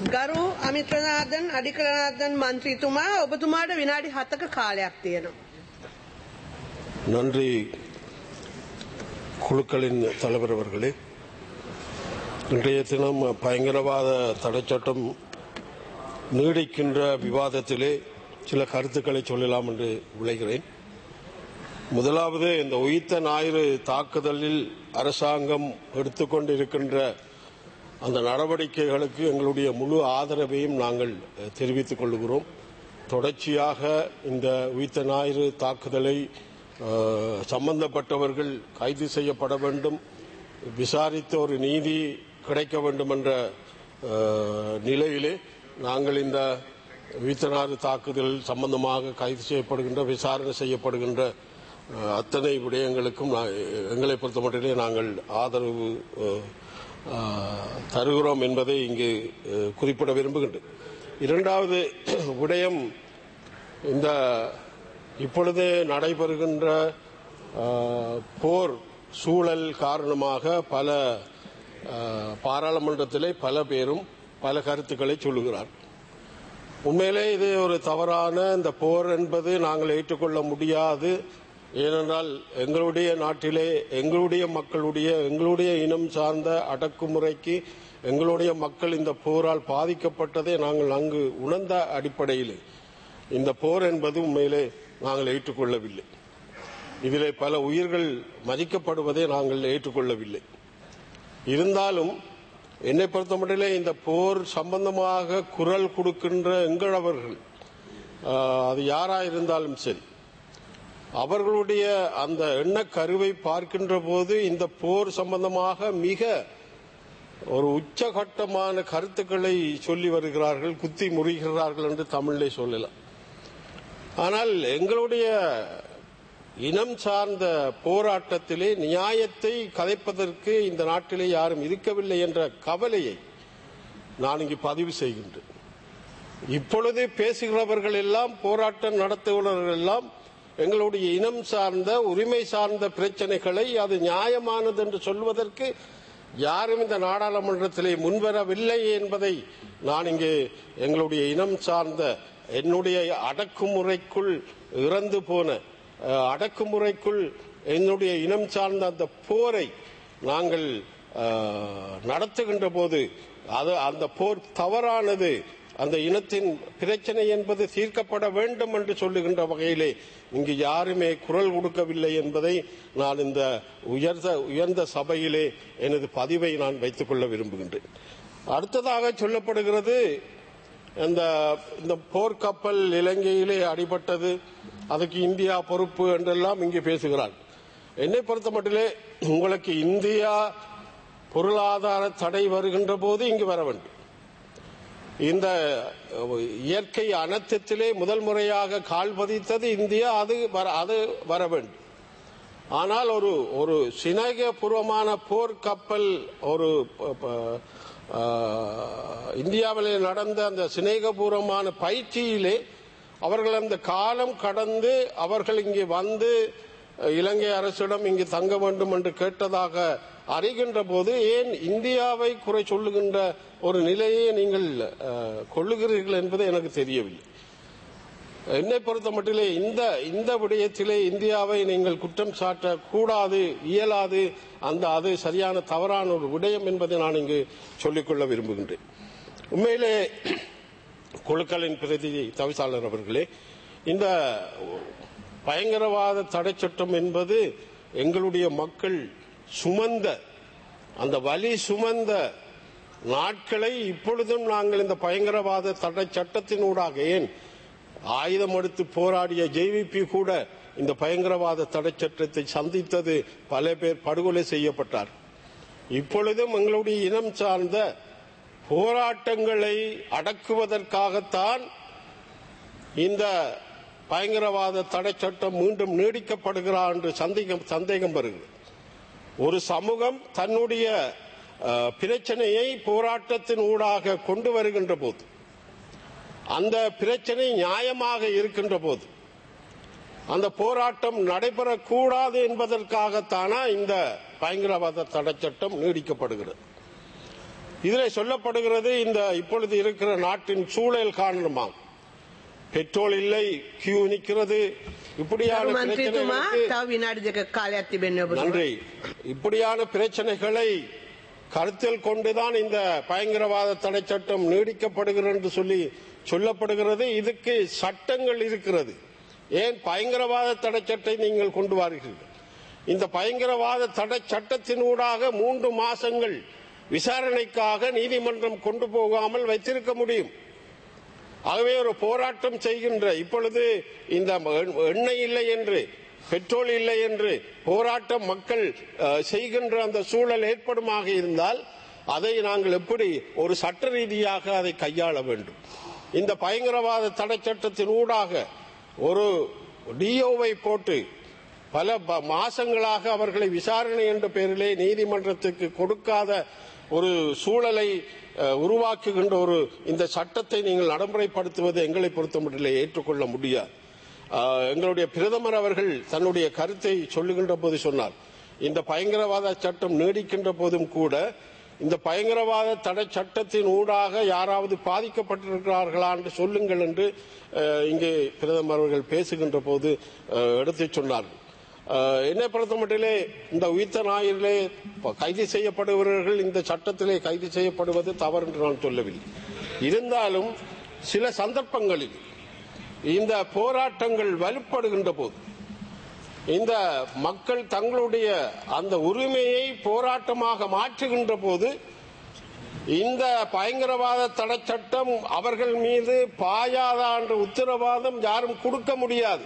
ගරු අමිත්‍රනාදන් අධිකරනාදන් මන්ත්‍රීතුමා ඔබතුමාට විනාඩි හතක කාලයක් තියෙනවා. நன்றி குழுக்களின் தலைவர் அவர்களே இன்றைய தினம் பயங்கரவாத தடைச்சட்டம் நீடிக்கின்ற விவாதத்திலே சில கருத்துக்களை சொல்லலாம் என்று விளைகிறேன் முதலாவது இந்த உயிர்த்த ஞாயிறு தாக்குதலில் அரசாங்கம் எடுத்துக்கொண்டிருக்கின்ற அந்த நடவடிக்கைகளுக்கு எங்களுடைய முழு ஆதரவையும் நாங்கள் அஹ், தெரிவித்துக் கொள்கிறோம் தொடர்ச்சியாக இந்த உயிர்த்த ஞாயிறு தாக்குதலை அஹ், சம்பந்தப்பட்டவர்கள் கைது செய்யப்பட வேண்டும் விசாரித்த ஒரு நீதி கிடைக்க வேண்டும் என்ற அஹ், நிலையிலே நாங்கள் இந்த உயிர்த்தனாறு தாக்குதல் சம்பந்தமாக கைது செய்யப்படுகின்ற விசாரணை செய்யப்படுகின்ற அஹ், அத்தனை விடயங்களுக்கும் நான் எங்களை பொறுத்தமட்டிலே நாங்கள் ஆதரவு அஹ், அஹ், தருகிறோம் என்பதை இங்கு அஹ், குறிப்பிட விரும்புகின்றேன் இரண்டாவது விடயம் இந்த இப்பொழுது நடைபெறுகின்ற அஹ், போர் சூழல் காரணமாக பல அஹ், பாராளுமன்றத்திலே பல பேரும் பல கருத்துக்களை சொல்லுகிறார் உண்மையிலே இது ஒரு தவறான இந்த போர் என்பது நாங்கள் ஏற்றுக்கொள்ள முடியாது ஏனென்றால் எங்களுடைய நாட்டிலே எங்களுடைய மக்களுடைய எங்களுடைய இனம் சார்ந்த அடக்குமுறைக்கு எங்களுடைய மக்கள் இந்த போரால் பாதிக்கப்பட்டதை நாங்கள் அங்கு உணர்ந்த அடிப்படையில் இந்த போர் என்பது உண்மையிலே நாங்கள் ஏற்றுக்கொள்ளவில்லை இதிலே பல உயிர்கள் மதிக்கப்படுவதை நாங்கள் ஏற்றுக்கொள்ளவில்லை இருந்தாலும் என்னை பொறுத்தமட்டிலே இந்த போர் சம்பந்தமாக குரல் கொடுக்கின்ற எங்களவர்கள் ஆஹ், அது யாராயிருந்தாலும் சரி அவர்களுடைய அந்த எண்ணக் கருவை பார்க்கின்ற போது இந்த போர் சம்பந்தமாக மிக ஒரு உச்சகட்டமான கருத்துக்களை சொல்லி வருகிறார்கள் குத்தி முறிகிறார்கள் என்று தமிழிலே சொல்லலாம் ஆனால் எங்களுடைய இனம் சார்ந்த போராட்டத்திலே நியாயத்தை கதைப்பதற்கு இந்த நாட்டிலே யாரும் இருக்கவில்லை என்ற கவலையை நான் இங்கு பதிவு செய்கின்றேன் இப்பொழுது பேசுகிறவர்கள் எல்லாம் போராட்டம் நடத்துகிறவர்கள் எல்லாம் எங்களுடைய இனம் சார்ந்த உரிமை சார்ந்த பிரச்சனைகளை அது நியாயமானது என்று சொல்வதற்கு யாரும் இந்த நாடாளுமன்றத்திலே முன்வரவில்லை என்பதை நான் இங்கே எங்களுடைய இனம் சார்ந்த என்னுடைய அடக்குமுறைக்குள் இறந்து போன அஹ், அடக்குமுறைக்குள் என்னுடைய இனம் சார்ந்த அந்த போரை நாங்கள் அஹ், நடத்துகின்ற போது அது அந்த போர் தவறானது அந்த இனத்தின் பிரச்சனை என்பது தீர்க்கப்பட வேண்டும் என்று சொல்லுகின்ற வகையிலே இங்கு யாருமே குரல் கொடுக்கவில்லை என்பதை நான் இந்த உயர்ந்த உயர்ந்த சபையிலே எனது பதிவை நான் வைத்துக் கொள்ள விரும்புகின்றேன் அடுத்ததாக சொல்லப்படுகிறது இந்த இந்த போர்க்கப்பல் இலங்கையிலே அடிபட்டது அதுக்கு இந்தியா பொறுப்பு என்றெல்லாம் இங்கே பேசுகிறார் என்னை பொறுத்த மட்டிலே உங்களுக்கு இந்தியா பொருளாதார தடை வருகின்ற போது இங்கு வர வேண்டும் இந்த இயற்கை அனர்த்தத்திலே முதல் முறையாக கால் பதித்தது இந்தியா அது வர அது வர வேண்டும் ஆனால் ஒரு ஒரு சினகபூர்வமான போர் கப்பல் ஒரு ப- ப- ஆஹ், இந்தியாவிலே நடந்த அந்த சிநேகபூர்வமான பயிற்சியிலே அவர்கள் அந்த காலம் கடந்து அவர்கள் இங்கே வந்து அஹ், இலங்கை அரசிடம் இங்கு தங்க வேண்டும் என்று கேட்டதாக அறிகின்ற போது ஏன் இந்தியாவை குறை சொல்லுகின்ற ஒரு நிலையை நீங்கள் அஹ், கொள்ளுகிறீர்கள் என்பது எனக்கு தெரியவில்லை என்னை பொறுத்த மட்டிலே இந்த இந்த விடயத்திலே இந்தியாவை நீங்கள் குற்றம் சாட்ட கூடாது இயலாது அந்த அது சரியான தவறான ஒரு விடயம் என்பதை நான் இங்கு சொல்லிக்கொள்ள விரும்புகின்றேன் உண்மையிலே குழுக்களின் பிரதிநிதி தவிசாளர் அவர்களே இந்த பயங்கரவாத தடை சட்டம் என்பது எங்களுடைய மக்கள் சுமந்த அந்த வலி சுமந்த நாட்களை இப்பொழுதும் நாங்கள் இந்த பயங்கரவாத தடை சட்டத்தினூடாக ஏன் ஆயுதம் எடுத்து போராடிய ஜேவிபி கூட இந்த பயங்கரவாத தடை சட்டத்தை சந்தித்தது பல பேர் படுகொலை செய்யப்பட்டார் இப்பொழுதும் எங்களுடைய இனம் சார்ந்த போராட்டங்களை அடக்குவதற்காகத்தான் இந்த பயங்கரவாத தடை சட்டம் மீண்டும் நீடிக்கப்படுகிறார் என்று சந்தேகம் சந்தேகம் வருகிறது ஒரு சமூகம் தன்னுடைய அஹ், பிரச்சனையை போராட்டத்தின் ஊடாக கொண்டு வருகின்ற போது அந்த பிரச்சனை நியாயமாக இருக்கின்ற போது அந்த போராட்டம் நடைபெறக்கூடாது என்பதற்காகத்தானா இந்த பயங்கரவாத தடை சட்டம் நீடிக்கப்படுகிறது இதில் சொல்லப்படுகிறது இந்த இப்பொழுது இருக்கிற நாட்டின் சூழல் காரணமாக பெட்ரோல் இல்லை கியூ நிற்கிறது இப்படியான ගරු මන්ත්‍රීතුමා பிரச்சனைகளுக்கு තව විනාඩි දෙක කාලයක් තිබෙන්නේ ඔබතුමා. நன்றி இப்படியான பிரச்சனைகளை கருத்தில் கொண்டுதான் இந்த பயங்கரவாத தடை சட்டம் நீடிக்கப்படுகிறது என்று சொல்லி சொல்லப்படுகிறது இதுக்கு சட்டங்கள் இருக்கிறது ஏன் பயங்கரவாத தடை சட்டத்தை நீங்கள் கொண்டு வாருகிறீர்கள் இந்த பயங்கரவாத தடை சட்டத்தினூடாக மூன்று மாசங்கள் விசாரணைக்காக நீதிமன்றம் கொண்டு போகாமல் வைத்திருக்க முடியும் ஆகவே ஒரு போராட்டம் செய்கின்ற இப்பொழுது இந்த எண்- எண்ணெய் இல்லை என்று பெட்ரோல் இல்லை என்று போராட்டம் மக்கள் அஹ், செய்கின்ற அந்த சூழல் ஏற்படுமாக இருந்தால் அதை நாங்கள் எப்படி ஒரு சட்ட ரீதியாக அதை கையாள வேண்டும் இந்த பயங்கரவாத தடை சட்டத்தின் ஊடாக ஒரு டிஓவை போட்டு பல ப- மாசங்களாக அவர்களை விசாரணை என்ற பெயரிலே நீதிமன்றத்துக்கு கொடுக்காத ஒரு சூழலை அஹ், உருவாக்குகின்ற ஒரு இந்த சட்டத்தை நீங்கள் நடைமுறைப்படுத்துவது எங்களை பொறுத்தமட்டிலே ஏற்றுக்கொள்ள முடியாது அஹ், எங்களுடைய பிரதமர் அவர்கள் தன்னுடைய கருத்தை சொல்லுகின்ற போது சொன்னார் இந்த பயங்கரவாத சட்டம் நீடிக்கின்ற போதும் கூட இந்த பயங்கரவாத தடை சட்டத்தின் ஊடாக யாராவது பாதிக்கப்பட்டிருக்கிறார்களா என்று சொல்லுங்கள் என்று அஹ், இங்கே பிரதமர் அவர்கள் பேசுகின்ற போது அஹ், எடுத்துச் சொன்னார்கள் அஹ், என்னை பொறுத்த மட்டிலே இந்த உயிர்த்த ஞாயிறிலே ப- கைது செய்யப்படுபவர்கள் இந்த சட்டத்திலே கைது செய்யப்படுவது தவறு என்று நான் சொல்லவில்லை இருந்தாலும் சில சந்தர்ப்பங்களில் இந்த போராட்டங்கள் வலுப்படுகின்ற போது இந்த மக்கள் தங்களுடைய அந்த உரிமையை போராட்டமாக மாற்றுகின்ற போது இந்த பயங்கரவாத தடை சட்டம் அவர்கள் மீது பாயாதா என்ற உத்தரவாதம் யாரும் கொடுக்க முடியாது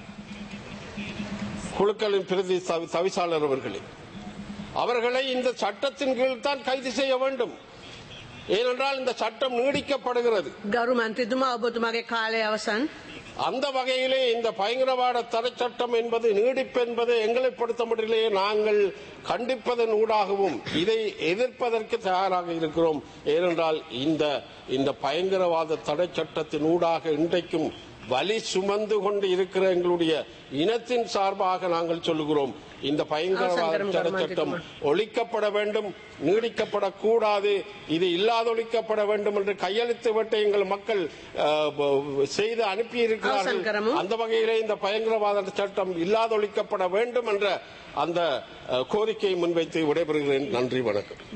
குழுக்களின் பிரதி தவி- தவிசாளர் அவர்களே அவர்களை இந்த சட்டத்தின் கீழ் தான் கைது செய்ய வேண்டும் ஏனென்றால் இந்த சட்டம் நீடிக்கப்படுகிறது ගරු මන්ත්‍රීතුමා ඔබතුමාගේ කාලය අවසන්. அந்த வகையிலே இந்த பயங்கரவாத தடை சட்டம் என்பது நீடிப்பு என்பது எங்களை பொறுத்தமட்டிலே நாங்கள் கண்டிப்பதன் ஊடாகவும் இதை எதிர்ப்பதற்கு தயாராக இருக்கிறோம் ஏனென்றால் இந்த இந்த பயங்கரவாத தடை சட்டத்தின் ஊடாக இன்றைக்கும் வலி சுமந்து கொண்டு இருக்கிற எங்களுடைய இனத்தின் சார்பாக நாங்கள் சொல்லுகிறோம் இந்த பயங்கரவாத அவசரம் தடை கர்மாந்திக்குமா. சட்டம் ஒழிக்கப்பட வேண்டும் நீடிக்கப்படக்கூடாது இது இல்லாதொழிக்கப்பட வேண்டும் என்று கையெழுத்து விட்டு எங்கள் மக்கள் அஹ், ப- செய்து அனுப்பியிருக்கிறார்கள் அவசரம் அந்த வகையிலே இந்த பயங்கரவாத சட்டம் இல்லாதொழிக்கப்பட வேண்டும் என்ற அந்த அஹ், கோரிக்கையை முன்வைத்து விடைபெறுகிறேன் நன்றி வணக்கம்